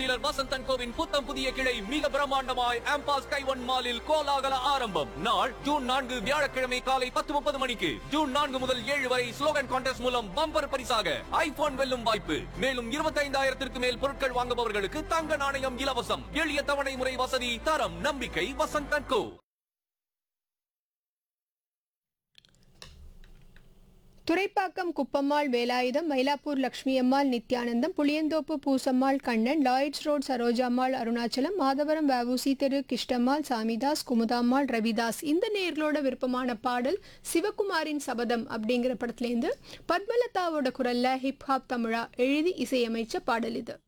dealer Vasanthan CoWIN புத்தம் புதிய கிளை மிக பிரம்மாண்டமாய் ஆம்பாஸ் கைவன் மாலில் கோலாகல ஆரம்பம் நாள் ஜூன் நான்கு வியாழக்கிழமை காலை பத்து முப்பது மணிக்கு ஜூன் நான்கு முதல் ஏழு வரை ஸ்லோகன் கான்டெஸ்ட் மூலம் பம்பர் பரிசாக ஐபோன் வெல்லும் வாய்ப்பு மேலும் இருபத்தைந்தாயிரத்திற்கு மேல் பொருட்கள் வாங்குபவர்களுக்கு தங்க நாணயம் இலவசம் எளிய தவணை முறை வசதி தரம் நம்பிக்கை Vasanthan co Thoraipakkam Kuppammal Velayutham Mylapore Lakshmiammal Nithyanandam Puliyanthope Poosammal Kannan Lloyds road Sarojammal Arunachalam Madhavaram VOC தெரு கிருஷ்ணம்மாள் சாமிதாஸ் குமுதாம்மாள் ரவிதாஸ் இந்த நேர்களோட விருப்பமான பாடல் சிவகுமாரின் சபதம் அப்படிங்கிற படத்துலேருந்து பத்மலதாவோட குரல்ல ஹிப்ஹாப் தமிழா எழுதி இசையமைச்ச பாடல் இது